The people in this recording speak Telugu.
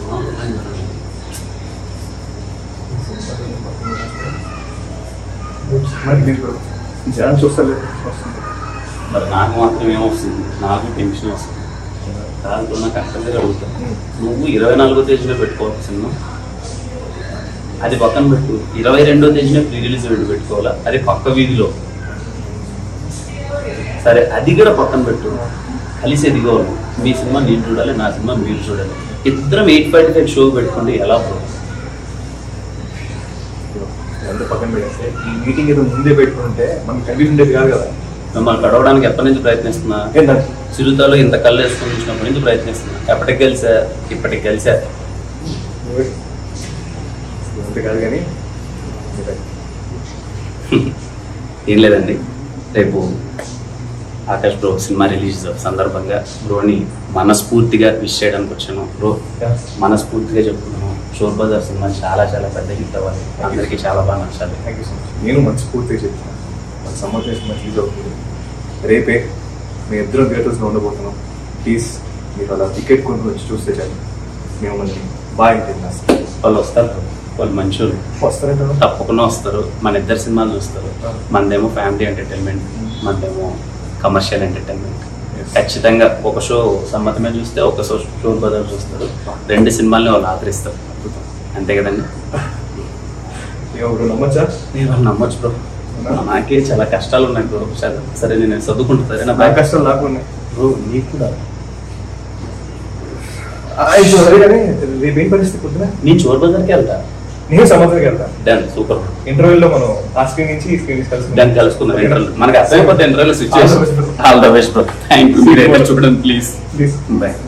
మరి మీకు జనం చూస్తలేదు వస్తుంది మరి నాకు మాత్రం ఏమొస్తుంది నాకు టెన్షన్ వస్తుంది దాంట్లో నాకు కష్టంగా అడుగుతాను నువ్వు ఇరవై నాలుగో తేదీలో పెట్టుకోవాలి సినిమా అది పక్కన పెట్టు ఇరవై రెండో తేదీన ప్రీ రిలీజ్ వీడియో పెట్టుకోవాలా అది పక్క వీధిలో సరే అది కూడా పక్కన పెట్టు కలిసి ఎదిగోవాలి మీ సినిమా నేను చూడాలి నా సినిమా మీరు చూడాలి ఇద్దరం ఎయిట్ ఫైవ్ ఫైవ్ షో పెట్టుకుంటే ఎలా బ్రో ఎంత పక్కన పెడేస్తే ఈ మీటింగ్ ఏదో ముందే పెట్టుకుంటే మనకి కన్ఫ్యూజన్ ఉండేది కాదు కదా మిమ్మల్ని కడవడానికి ఎప్పటి నుంచి ప్రయత్నిస్తున్నా ఏంటంటే చిరుతలో ఇంత కళ్ళు వేసుకొని చూసినప్పటి నుంచి ప్రయత్నిస్తున్నా ఎప్పటికి గెలిచా ఇప్పటికి గెలిచా అంతే కాదు కానీ మీరే. ఏం లేదండి రేపు ఆకాష్ బ్రో సినిమా రిలీజ్ సందర్భంగా బ్రోని మనస్ఫూర్తిగా విష్ చేయడానికి వచ్చాను బ్రో మనస్ఫూర్తిగా చెప్తున్నాను షోర్ బజార్ సినిమా చాలా చాలా పెద్ద హిట్ అవ్వాలి అందరికీ చాలా బాగా నచ్చాలి థ్యాంక్ యూ సో మచ్ నేను మనస్ఫూర్తిగా చెప్తాను మన సమ్మర్ సినిమా రిలీజ్ అవుతుంది రేపే మీ ఇద్దరం థియేటర్స్లో ఉండబోతున్నాం ప్లీజ్ మీరు అలా టికెట్ కొనుక్కొని వచ్చి చూస్తే చాలు మేము మనకి బాగా ఇంటికి వాళ్ళు వస్తారు bro. వాళ్ళు మంచోళ్ళు వస్తారంట తప్పకుండా వస్తారు మన ఇద్దరు సినిమాలు చూస్తారు మనదేమో ఫ్యామిలీ ఎంటర్టైన్మెంట్ మనదేమో కమర్షియల్ ఎంటర్టైన్మెంట్ Yes. ఖచ్చితంగా ఒక షో సమ్మతమే చూస్తే ఒక షో షోర్ బదులు చూస్తారు రెండు సినిమాల్ని వాళ్ళు ఆదరిస్తారు అంతే కదండి ఎవరు నమ్మచ్చా నేను వాళ్ళు నమ్మొచ్చు బ్రో నాకే చాలా కష్టాలు ఉన్నాయి బ్రో సరే సరే నేను చదువుకుంటా సరే నా నా కష్టాలు నాకు ఉన్నాయి బ్రో నీకు కూడా ఇప్పుడు సరే కానీ రేపు ఏం పరిస్థితి పొద్దున నేను చోర్ బజార్కి వెళ్తా నేను సముద్రంకి వెళ్తాను డన్ సూపర్ ఇంటర్వ్యూలో మనం ఆ స్క్రీన్ నుంచి ఈ స్క్రీన్ నుంచి డన్ కలుసుకుందాం ఇంటర్వ్యూ మనకి అర్థమైపోతే ఇంటర్వ్యూలో All the best, situation bro. All the best bro thank you మీరైతే చూడండి ప్లీజ్ ప్లీజ్ బాయ్